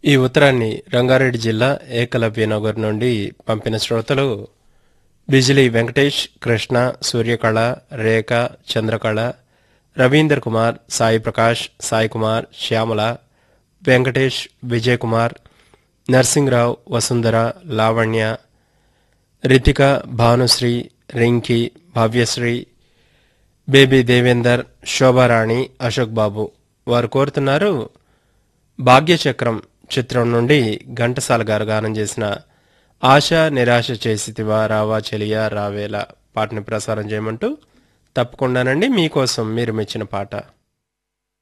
ఈ ఉత్తరాన్ని రంగారెడ్డి జిల్లా ఏకలవ్య నగర్ నుండి పంపిన శ్రోతలు బిజిలీ వెంకటేష్ కృష్ణ సూర్యకళ రేఖ చంద్రకళ రవీందర్ కుమార్ సాయి ప్రకాష్ సాయి కుమార్ శ్యామల వెంకటేష్ విజయ్ కుమార్ నర్సింగ్రావు వసుంధర లావణ్య రితిక భానుశ్రీ రింకి భవ్యశ్రీ బేబీ దేవేందర్ శోభారాణి అశోక్ బాబు వారు కోరుతున్నారు భాగ్యచక్రం చిత్రం నుండి ఘంటసాల గారు గానం చేసిన ఆశ నిరాశ చేసితివా రావా చెలియా రావేలా పాటని ప్రసారం చేయమంటూ తప్పకుండానండి మీకోసం మీరు మెచ్చిన పాట